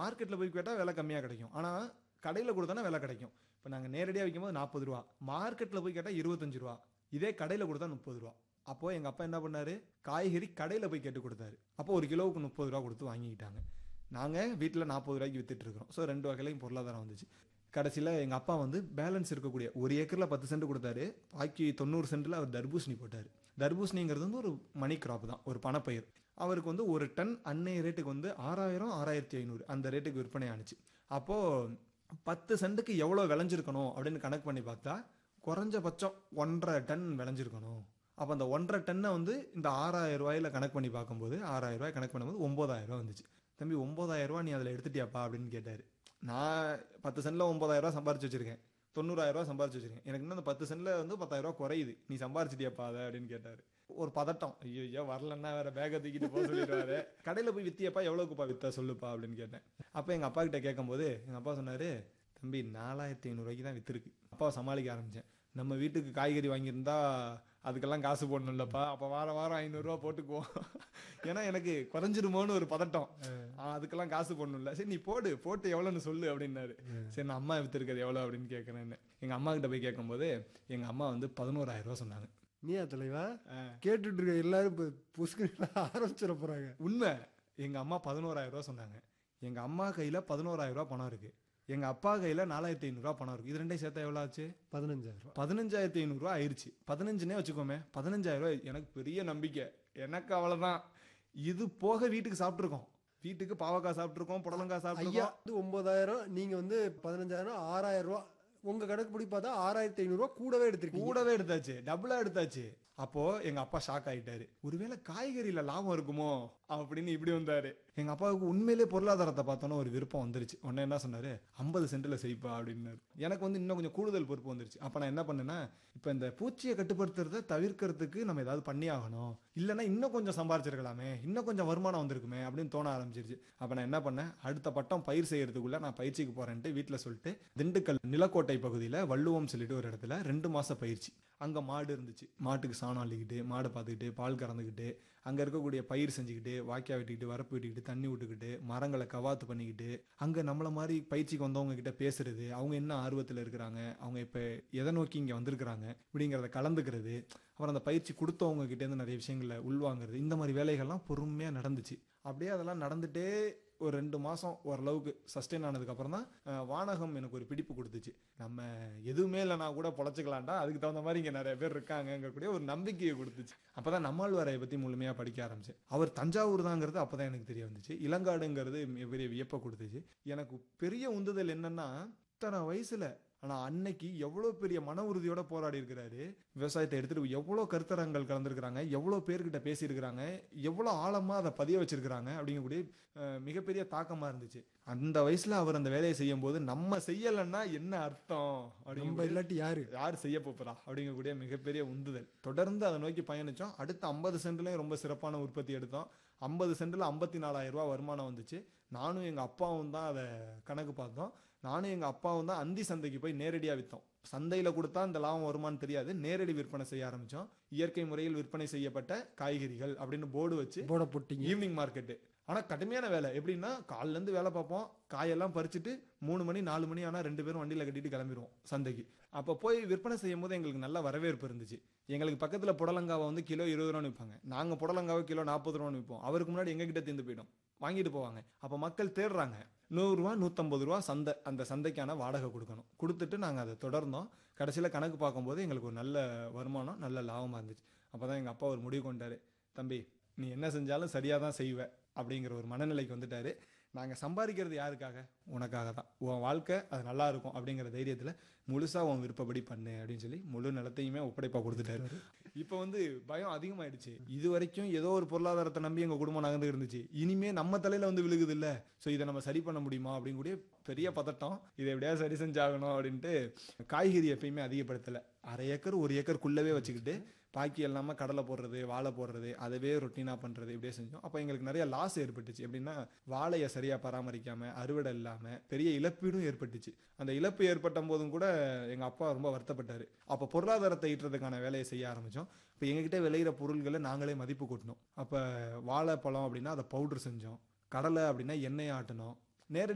மார்க்கெட்டில் போய் கேட்டால் விலை கம்மியாக கிடைக்கும் ஆனால் கடையில் கொடுத்தோன்னா விலை கிடைக்கும் இப்போ நாங்கள் நேரடியாக விற்கும்போது நாற்பது ரூபா மார்க்கெட்டில் போய் கேட்டால் இருபத்தஞ்சு ரூபா இதே கடையில் கொடுத்தா முப்பது ரூபா அப்போது எங்கள் அப்பா என்ன பண்ணாரு காய்கறி கடையில் போய் கேட்டு கொடுத்தாரு அப்போ ஒரு கிலோவுக்கு முப்பது ரூபா கொடுத்து வாங்கிக்கிட்டாங்க நாங்கள் வீட்டில் நாற்பது ரூபாய்க்கு வித்துட்டு இருக்கிறோம் ஸோ ரெண்டு வகையிலையும் பொருளாதாரம் வந்துச்சு கடைசியில் எங்கள் அப்பா வந்து பேலன்ஸ் இருக்கக்கூடிய ஒரு ஏக்கரில் பத்து சென்ட் கொடுத்தாரு பாக்கி தொண்ணூறு சென்ட்டில் அவர் தர்பூசணி போட்டார் தர்பூசணிங்கிறது வந்து ஒரு மணி கிராப் தான் ஒரு பணப்பயிர் அவருக்கு வந்து ஒரு டன் அன்னைய ரேட்டுக்கு வந்து ஆறாயிரம் ஆறாயிரத்தி ஐநூறு அந்த ரேட்டுக்கு விற்பனை ஆணுச்சு அப்போது பத்து சென்ட்டுக்கு எவ்வளோ விளைஞ்சிருக்கணும் அப்படின்னு கணக்கு பண்ணி பார்த்தா குறைஞ்சபட்சம் ஒன்றரை டன் விளைஞ்சிருக்கணும் அப்போ அந்த ஒன்றரை டன்னை வந்து இந்த ஆறாயிரம் ரூபாயில கணக்கு பண்ணி பார்க்கும்போது ஆறாயிரம் ரூபாய் கணக்கு பண்ணும்போது ஒம்பதாயிரம் ரூபாய் வந்துச்சு தம்பி ஒம்பதாயிரம் ரூபாய் நீ அதில் எடுத்துட்டியாப்பா அப்படின்னு கேட்டார் நான் பத்து சென்டில் ஒம்பதாயிரம் ரூபாய் சம்பாரிச்சு வச்சிருக்கேன் தொண்ணூறாயிரம் ரூபாய் சம்பாரிச்சு வச்சிருக்கேன் எனக்கு இன்னும் அந்த பத்து சென்டில் வந்து பத்தாயிரம் ரூபாய் குறையுது நீ சம்பாரிச்சிட்டியாப்பா அதை அப்படின்னு கேட்டார் ஒரு பதட்டம் ஐயோ ஐயோ வரலன்னா வேற பேக்கை தூக்கிட்டு போக சொல்லிடுவாரு கடையில் போய் வித்தியப்பா எவ்வளோக்குப்பா வித்தா சொல்லுப்பா அப்படின்னு கேட்டேன் அப்போ எங்கள் அப்பா கிட்ட கேட்கும்போது எங்கள் அப்பா சொன்னார் தம்பி நாலாயிரத்தி ஐநூறுரூவாய்க்கு தான் வித்துருக்கு அப்பாவை சமாளிக்க ஆரம்பித்தேன் நம்ம வீட்டுக்கு காய்கறி வாங்கியிருந்தா அதுக்கெல்லாம் காசு போடணும்லப்பா அப்போ வாரம் வாரம் ஐநூறுரூவா போட்டுக்குவோம் ஏன்னா எனக்கு குறைஞ்சிருமோன்னு ஒரு பதட்டம் ஆ, அதுக்கெல்லாம் காசு போடணும்ல சரி நீ போடு போட்டு எவ்வளோன்னு சொல்லு அப்படின்னாரு சரி நான் அம்மா வித்துருக்கிறது எவ்வளோ அப்படின்னு கேட்குறேன்னு எங்கள் அம்மா கிட்ட போய் கேட்கும்போது எங்கள் அம்மா வந்து பதினோராயிரம் ரூபா சொன்னாங்க நீயா தலைவா கேட்டுட்டு இருக்க எல்லாரும் இப்போ புஸ்கு ஆரம்பிச்சிட போறாங்க உண்மை எங்கள் அம்மா பதினோராயிரம் ரூபா சொன்னாங்க எங்கள் அம்மா கையில் பதினோராயிரம் ரூபா பணம் இருக்குது எங்கள் அப்பா கையில் நாலாயிரத்தி ஐநூறுரூவா பணம் இருக்குது இது ரெண்டையும் சேர்த்தா எவ்வளோ ஆச்சு பதினஞ்சாயிரம் ரூபாய் பதினஞ்சாயிரத்தி ஐநூறுரூவா ஆயிடுச்சு பதினஞ்சுனே வச்சுக்கோமே பதினஞ்சாயிரம் ரூபாய் எனக்கு பெரிய நம்பிக்கை எனக்கு அவ்வளோதான் இது போக வீட்டுக்கு சாப்பிட்ருக்கோம் வீட்டுக்கு பாவக்காய் சாப்பிட்ருக்கோம் புடலங்காய் ஐயா சாப்பிட்ருக்கோம் வந்து ஒன்பதாயிரம் நீங்க வந்து பதினஞ்சாயிரம் ஆறாயிரம் ரூபா உங்க கணக்குப்படி பார்த்தா ஆறாயிரத்தி ஐநூறு ரூபா கூடவே எடுத்திருக்கீங்க கூடவே எடுத்தாச்சு டபுளா எடுத்தாச்சு அப்போ எங்க அப்பா ஷாக் ஆயிட்டாரு ஒருவேளை காய்கறியில லாபம் இருக்குமோ அப்படின்னு இப்படி வந்தாரு எங்க அப்பாவுக்கு உண்மையிலே பொருளாதாரத்தை பார்த்தோன்னா ஒரு விருப்பம் வந்துருச்சு உடனே என்ன சொன்னாரு ஐம்பது சென்ட்ல செய்ப்பா அப்படின்னாரு எனக்கு வந்து இன்னும் கொஞ்சம் கூடுதல் பொறுப்பு வந்துருச்சு அப்ப நான் என்ன பண்ணேன்னா இப்ப இந்த பூச்சியை கட்டுப்படுத்துறத தவிர்க்கிறதுக்கு நம்ம ஏதாவது பண்ணி ஆகணும் இல்லைன்னா இன்னும் கொஞ்சம் சம்பாரிச்சிருக்கலாமே இன்னும் கொஞ்சம் வருமானம் வந்திருக்குமே அப்படின்னு தோண ஆரம்பிச்சிருச்சு அப்ப நான் என்ன பண்ணேன் அடுத்த பட்டம் பயிர் செய்யறதுக்குள்ள நான் பயிற்சிக்கு போறேன்ட்டு வீட்டில் சொல்லிட்டு திண்டுக்கல் நிலக்கோட்டை பகுதியில் வள்ளுவம் சொல்லிட்டு ஒரு இடத்துல ரெண்டு மாச பயிற்சி அங்க மாடு இருந்துச்சு மாட்டுக்கு சாணம் அள்ளிக்கிட்டு மாடு பார்த்துக்கிட்டு பால் கறந்துக்கிட்டு அங்க இருக்கக்கூடிய பயிர் செஞ்சுக்கிட்டு வாய்க்கா வெட்டிக்கிட்டு வரப்பு வெட்டிக்கிட்டு தண்ணி விட்டுக்கிட்டு மரங்களை கவாத்து பண்ணிக்கிட்டு அங்க நம்மள மாதிரி பயிற்சிக்கு வந்தவங்க கிட்ட பேசுறது அவங்க என்ன ஆர்வத்தில் இருக்கிறாங்க அவங்க இப்ப எதை நோக்கி இங்க வந்திருக்கிறாங்க இப்படிங்கிறத கலந்துக்கிறது அப்புறம் அந்த பயிற்சி கொடுத்தவங்க கிட்ட இருந்து நிறைய விஷயங்களை உள்வாங்குறது இந்த மாதிரி வேலைகள்லாம் பொறுமையா நடந்துச்சு அப்படியே அதெல்லாம் நடந்துட்டே ஒரு ரெண்டு மாதம் ஓரளவுக்கு சஸ்டெயின் ஆனதுக்கப்புறம் தான் அஹ், வானகம் எனக்கு ஒரு பிடிப்பு கொடுத்துச்சு நம்ம எதுவுமே இல்லைனா கூட பொழைச்சிக்கலாம்டா அதுக்கு தகுந்த மாதிரி இங்கே நிறைய பேர் இருக்காங்கங்கக்கூடிய ஒரு நம்பிக்கையை கொடுத்துச்சு அப்போ தான் நம்மாழ்வாரையை பற்றி முழுமையாக படிக்க ஆரம்பிச்சேன் அவர் தஞ்சாவூர் தாங்கிறது அப்போ தான் எனக்கு தெரிய வந்துச்சு இளங்காடுங்கிறது மிகப்பெரிய வியப்பை கொடுத்துச்சு எனக்கு பெரிய உந்துதல் என்னன்னா இத்தனை வயசுல ஆனா அன்னைக்கு எவ்வளவு பெரிய மன உறுதியோட போராடி இருக்கிறாரு விவசாயத்தை எடுத்துட்டு எவ்வளவு கருத்தரங்கள் கலந்துருக்கிறாங்க எவ்வளவு பேர்கிட்ட பேசியிருக்கிறாங்க எவ்வளவு ஆழமா அதை பதிய வச்சிருக்கிறாங்க அப்படிங்கக்கூடிய அஹ், மிகப்பெரிய தாக்கமா இருந்துச்சு அந்த வயசுல அவர் அந்த வேலையை செய்யும் போது நம்ம செய்யலைன்னா என்ன அர்த்தம் நம்ம அப்படிங்கிற இல்லாட்டி யாரு யார் செய்ய போறா அப்படிங்கக்கூடிய மிகப்பெரிய உந்துதல் தொடர்ந்து அதை நோக்கி பயணிச்சோம் அடுத்த ஐம்பது சென்ட்லயும் ரொம்ப சிறப்பான உற்பத்தி எடுத்தோம் ஐம்பது சென்ட்ல ஐம்பத்தி நாலாயிரம் ரூபாய் வருமானம் வந்துச்சு நானும் எங்க அப்பாவும் தான் அதை கணக்கு பார்த்தோம் நானும் எங்க அப்பாவும் தான் அந்தி சந்தைக்கு போய் நேரடியா வித்தோம் சந்தையில கொடுத்தா இந்த லாபம் வருமானு தெரியாது நேரடி விற்பனை செய்ய ஆரம்பிச்சோம் இயற்கை முறையில் விற்பனை செய்யப்பட்ட காய்கறிகள் அப்படின்னு போர்டு வச்சு போட போட்டீங்க ஈவினிங் மார்க்கெட்டு ஆனா கடுமையான வேலை எப்படின்னா காலைல இருந்து வேலை பார்ப்போம் காயெல்லாம் பறிச்சுட்டு மூணு மணி நாலு மணி ஆனா ரெண்டு பேரும் வண்டியில கட்டிட்டு கிளம்பிடுவோம் சந்தைக்கு அப்ப போய் விற்பனை செய்யும் போது எங்களுக்கு நல்ல வரவேற்பு இருந்துச்சு எங்களுக்கு பக்கத்துல புடலங்காவை வந்து கிலோ இருபது ரூபான்னு விற்பாங்க நாங்க புடலங்காவை கிலோ நாற்பது ரூபான்னு விற்போம் அவருக்கு முன்னாடி எங்க கிட்ட தீர்ந்து போயிடும் வாங்கிட்டு போவாங்க அப்ப மக்கள் தேடுறாங்க நூறுரூவா நூற்றம்பது ரூபா சந்தை அந்த சந்தைக்கான வாடகை கொடுக்கணும் கொடுத்துட்டு நாங்கள் அதை தொடர்ந்தோம் கடைசியில் கணக்கு பார்க்கும்போது எங்களுக்கு ஒரு நல்ல வருமானம் நல்ல லாபமாக இருந்துச்சு அப்போ தான் எங்கள் அப்பா ஒரு முடிவு கொண்டாரு தம்பி நீ என்ன செஞ்சாலும் சரியாக தான் செய்வ அப்படிங்கிற ஒரு மனநிலைக்கு வந்துட்டாரு நாங்கள் சம்பாதிக்கிறது யாருக்காக உனக்காக தான் உன் வாழ்க்கை அது நல்லா இருக்கும் அப்படிங்கிற தைரியத்தில் முழுசாக உன் விருப்பப்படி பண்ணு அப்படின்னு சொல்லி முழு நிலத்தையுமே ஒப்படைப்பா கொடுத்துட்டாரு இப்போ வந்து பயம் அதிகமாயிடுச்சு இது வரைக்கும் ஏதோ ஒரு பொருளாதாரத்தை நம்பி எங்கள் குடும்பம் நகர்ந்து இருந்துச்சு இனிமே நம்ம தலையில வந்து விழுகுது இல்ல ஸோ இதை நம்ம சரி பண்ண முடியுமா அப்படிங்கூடிய பெரிய பதட்டம் இதை எப்படியாவது சரி செஞ்சாகணும் அப்படின்ட்டு காய்கறி எப்பயுமே அதிகப்படுத்தலை அரை ஏக்கர் ஒரு ஏக்கருக்குள்ளவே வச்சுக்கிட்டு பாக்கி எல்லாமே கடலை போடுறது வாழை போடுறது அதவே ரொட்டீனாக பண்ணுறது இப்படியே செஞ்சோம் அப்போ எங்களுக்கு நிறைய லாஸ் ஏற்பட்டுச்சு எப்படின்னா வாழையை சரியாக பராமரிக்காமல் அறுவடை இல்லாமல் பெரிய இழப்பீடும் ஏற்பட்டுச்சு அந்த இழப்பு ஏற்பட்ட போதும் கூட எங்கள் அப்பா ரொம்ப வருத்தப்பட்டார் அப்போ பொருளாதாரத்தை ஈட்டுறதுக்கான வேலையை செய்ய ஆரம்பித்தோம் இப்போ எங்ககிட்ட விளையிற பொருள்களை நாங்களே மதிப்பு கூட்டணும் அப்போ வாழைப்பழம் அப்படின்னா அதை பவுடர் செஞ்சோம் கடலை அப்படின்னா எண்ணெய் ஆட்டணும் நேரடி